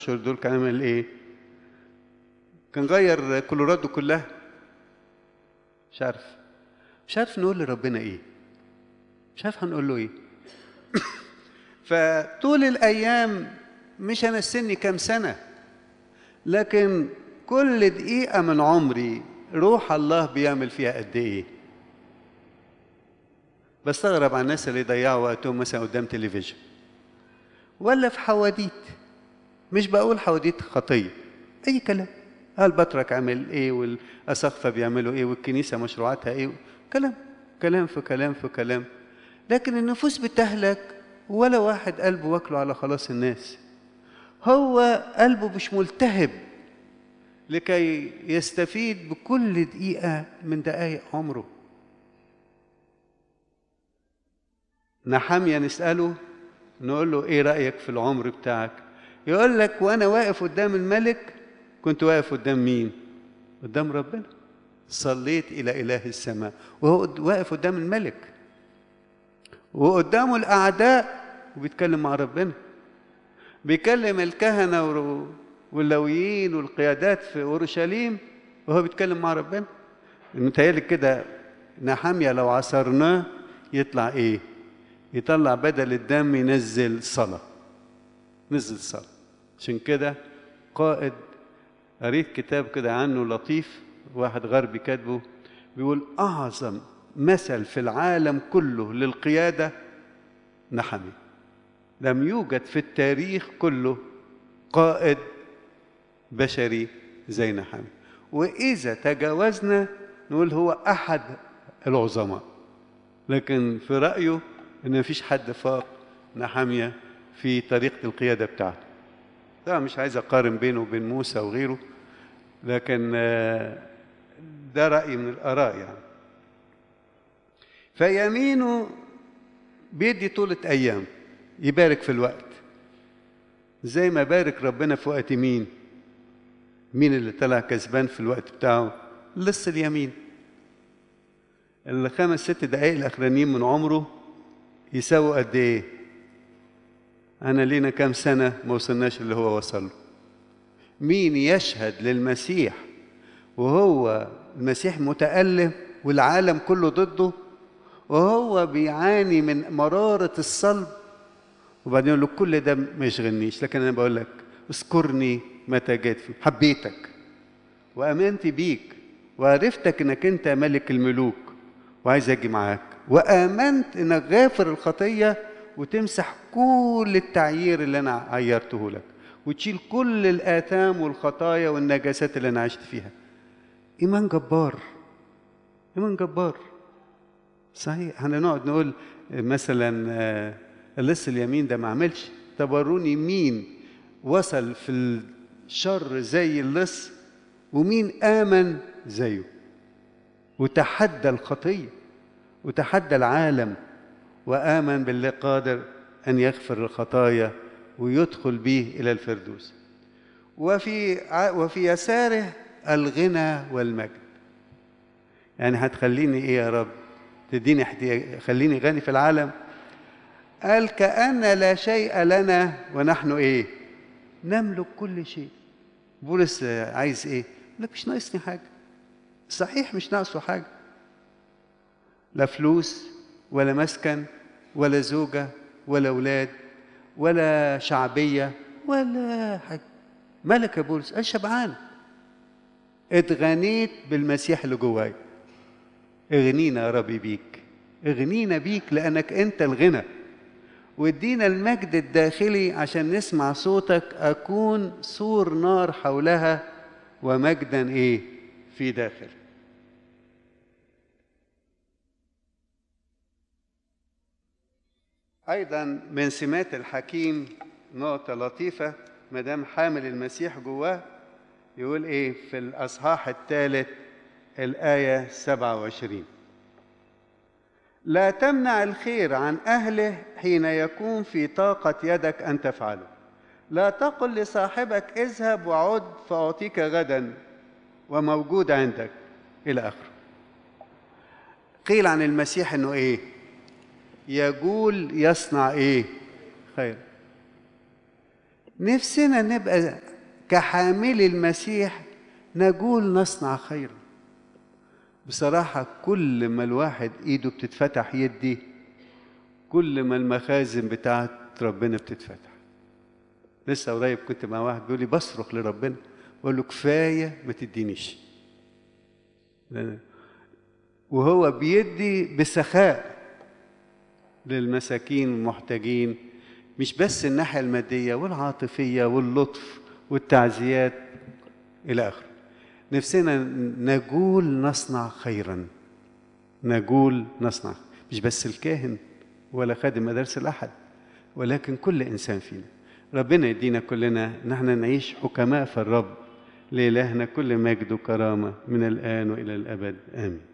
الاشهر دول كان عامل ايه كان غير كولورادو كلها مش عارف مش عارف نقول لربنا ايه مش عارف هنقول له ايه فطول الايام مش انا سني كام سنه لكن كل دقيقه من عمري روح الله بيعمل فيها قد ايه بستغرب على الناس اللي يضيعوا وقتهم مثلا قدام تلفزيون ولا في حواديت مش بقول حواديت خطيه اي كلام البطرك عمل ايه والاساقفه بيعملوا ايه والكنيسه مشروعاتها ايه كلام كلام في كلام في كلام لكن النفوس بتهلك ولا واحد قلبه واكله على خلاص الناس هو قلبه مش ملتهب لكي يستفيد بكل دقيقة من دقائق عمره نحامية نسأله نقول له ايه رأيك في العمر بتاعك يقول لك وانا واقف قدام الملك كنت واقف قدام مين قدام ربنا صليت الى اله السماء وهو واقف قدام الملك وقدامه الاعداء وبيتكلم مع ربنا بيكلم الكهنه واللويين والقيادات في اورشليم وهو بيتكلم مع ربنا متهيألي كده نحامية لو عصرناه يطلع ايه يطلع بدل الدم ينزل صلاة نزل صلاة عشان كده قائد قريت كتاب كده عنه لطيف واحد غربي كاتبه بيقول أعظم مثل في العالم كله للقيادة نحمي لم يوجد في التاريخ كله قائد بشري زي نحمي وإذا تجاوزنا نقول هو أحد العظماء لكن في رأيه إن مفيش حد فاق نحمية في طريقة القيادة بتاعته طبعا مش عايز أقارن بينه وبين موسى وغيره لكن ده رأي من الآراء يعني فيمينه بيدي طولة أيام يبارك في الوقت زي ما بارك ربنا في وقت مين مين اللي طلع كسبان في الوقت بتاعه لص اليمين الخمس ست دقايق الأخرانيين من عمره يساووا قد إيه أنا لينا كام سنة ما وصلناش اللي هو وصل له مين يشهد للمسيح وهو المسيح متألم والعالم كله ضده وهو بيعاني من مرارة الصلب وبعدين يقول له كل ده ما يشغلنيش لكن أنا بقول لك اذكرني متى جيت فيه حبيتك وآمنت بيك وعرفتك إنك أنت ملك الملوك وعايز أجي معاك وآمنت إنك غافر الخطية وتمسح كل التعيير اللي أنا عيرته لك وتشيل كل الآثام والخطايا والنجاسات اللي أنا عشت فيها إيمان جبار إيمان جبار صحيح هنقعد نقول مثلا اللص اليمين ده ما عملش طب وروني مين وصل في الشر زي اللص ومين آمن زيه وتحدى الخطية وتحدى العالم وآمن بالله قادر أن يغفر الخطايا ويدخل به إلى الفردوس وفي وفي يساره الغنى والمجد يعني هتخليني إيه يا رب تديني احتياج خليني غني في العالم قال كأن لا شيء لنا ونحن إيه نملك كل شيء بولس عايز إيه لك مش ناقصني حاجة صحيح مش ناقصه حاجة لا فلوس ولا مسكن ولا زوجة ولا أولاد ولا شعبية ولا حاجة ملك يا بولس أنا شبعان اتغنيت بالمسيح اللي جواي اغنينا يا ربي بيك اغنينا بيك لأنك أنت الغنى وادينا المجد الداخلي عشان نسمع صوتك أكون سور نار حولها ومجدا إيه في داخل أيضا من سمات الحكيم نقطة لطيفة ما دام حامل المسيح جواه يقول إيه في الأصحاح الثالث الآية 27 لا تمنع الخير عن أهله حين يكون في طاقة يدك أن تفعله لا تقل لصاحبك اذهب وعد فأعطيك غدا وموجود عندك إلى آخره قيل عن المسيح أنه إيه يقول يصنع إيه خير نفسنا نبقى كحاملي المسيح نقول نصنع خيرا بصراحة كل ما الواحد ايده بتتفتح يدي كل ما المخازن بتاعت ربنا بتتفتح لسه قريب كنت مع واحد بيقول لي بصرخ لربنا بقول له كفايه ما تدينيش وهو بيدي بسخاء للمساكين المحتاجين مش بس الناحيه الماديه والعاطفيه واللطف والتعزيات الى اخره نفسنا نقول نصنع خيرا نقول نصنع مش بس الكاهن ولا خادم مدارس الاحد ولكن كل انسان فينا ربنا يدينا كلنا نحن نعيش حكماء في الرب لإلهنا كل مجد وكرامة من الآن وإلى الأبد آمين